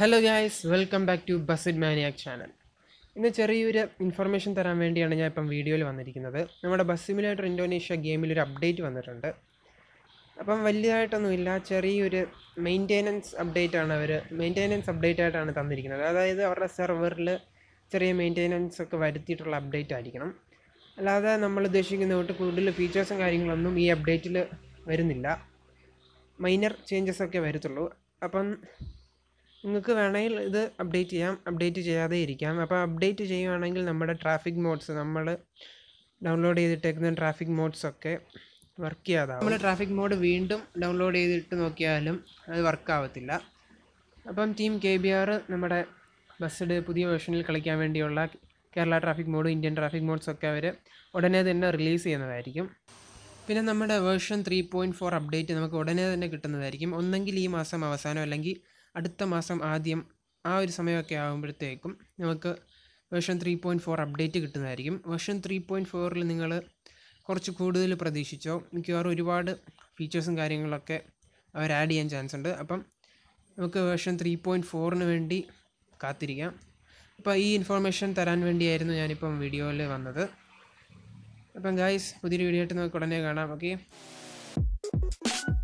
hello guys welcome back to BUSSID maniac channel ഇന്ന് ചെറിയൊരു information തരാൻ വേണ്ടിയാണ് ഞാൻ ഇപ്പം വീഡിയോയിൽ വന്നിരിക്കുന്നത് നമ്മുടെ ബസ് സിമുലേറ്റർ ഇൻഡോനേഷ്യ ഗെയിമിൽ ഒരു അപ്ഡേറ്റ് വന്നിട്ടുണ്ട് അപ്പം വലിയതായിട്ടൊന്നുമില്ല ചെറിയൊരു മെയിൻ്റെനൻസ് അപ്ഡേറ്റ് ആണ് അവർ മെയിൻ്റെനൻസ് അപ്ഡേറ്റ് ആയിട്ടാണ് തന്നിരിക്കുന്നത് അതായത് അവരുടെ സെർവറിൽ ചെറിയ മെയിൻ്റെനൻസ് ഒക്കെ വരുത്തിയിട്ടുള്ള അപ്ഡേറ്റ് ആയിരിക്കണം അല്ലാതെ നമ്മൾ ഉദ്ദേശിക്കുന്ന തൊട്ട് കൂടുതൽ ഫീച്ചേഴ്സും കാര്യങ്ങളൊന്നും ഈ അപ്ഡേറ്റിൽ വരുന്നില്ല മൈനർ ചേഞ്ചസ് ഒക്കെ വരത്തുള്ളൂ അപ്പം നിങ്ങൾക്ക് വേണമെങ്കിൽ ഇത് അപ്ഡേറ്റ് ചെയ്യാം അപ്ഡേറ്റ് ചെയ്യാതെ ഇരിക്കാം അപ്പോൾ അപ്ഡേറ്റ് ചെയ്യുവാണെങ്കിൽ നമ്മുടെ ട്രാഫിക് മോഡ്സ് നമ്മൾ ഡൗൺലോഡ് ചെയ്തിട്ടേക്കുന്ന ട്രാഫിക് മോഡ്സ് ഒക്കെ വർക്ക് ചെയ്യാതാവും നമ്മൾ ട്രാഫിക് മോഡ് വീണ്ടും ഡൗൺലോഡ് ചെയ്തിട്ട് നോക്കിയാലും അത് വർക്ക് ആവത്തില്ല അപ്പം ടീം കെ ബി ആർ നമ്മുടെ ബസ്സിൻ്റെ പുതിയ വേർഷനിൽ കളിക്കാൻ വേണ്ടിയുള്ള Kerala traffic mod Indian traffic mods ഒക്കെ അവർ ഉടനെ തന്നെ റിലീസ് ചെയ്യുന്നതായിരിക്കും പിന്നെ നമ്മുടെ version three point four update നമുക്ക് ഉടനെ തന്നെ കിട്ടുന്നതായിരിക്കും ഒന്നെങ്കിൽ ഈ മാസം അവസാനം അല്ലെങ്കിൽ അടുത്ത മാസം ആദ്യം ആ ഒരു സമയമൊക്കെ ആകുമ്പോഴത്തേക്കും നമുക്ക് version three point four update കിട്ടുന്നതായിരിക്കും വേർഷൻ ത്രീ പോയിൻറ്റ് ഫോറിൽ നിങ്ങൾ കുറച്ച് കൂടുതൽ പ്രതീക്ഷിച്ചോ മിക്കവാറും ഒരുപാട് ഫീച്ചേഴ്സും കാര്യങ്ങളൊക്കെ അവർ ആഡ് ചെയ്യാൻ ചാൻസ് ഉണ്ട് അപ്പം നമുക്ക് വേർഷൻ ത്രീ പോയിൻറ്റ് ഫോറിന് വേണ്ടി കാത്തിരിക്കാം അപ്പോൾ ഈ ഇൻഫോർമേഷൻ തരാൻ വേണ്ടിയായിരുന്നു ഞാനിപ്പം വീഡിയോയിൽ വന്നത് അപ്പം ഗായ്സ് പുതിയൊരു വീഡിയോ ആയിട്ട് നമുക്ക് ഉടനെ കാണാം ഓക്കെ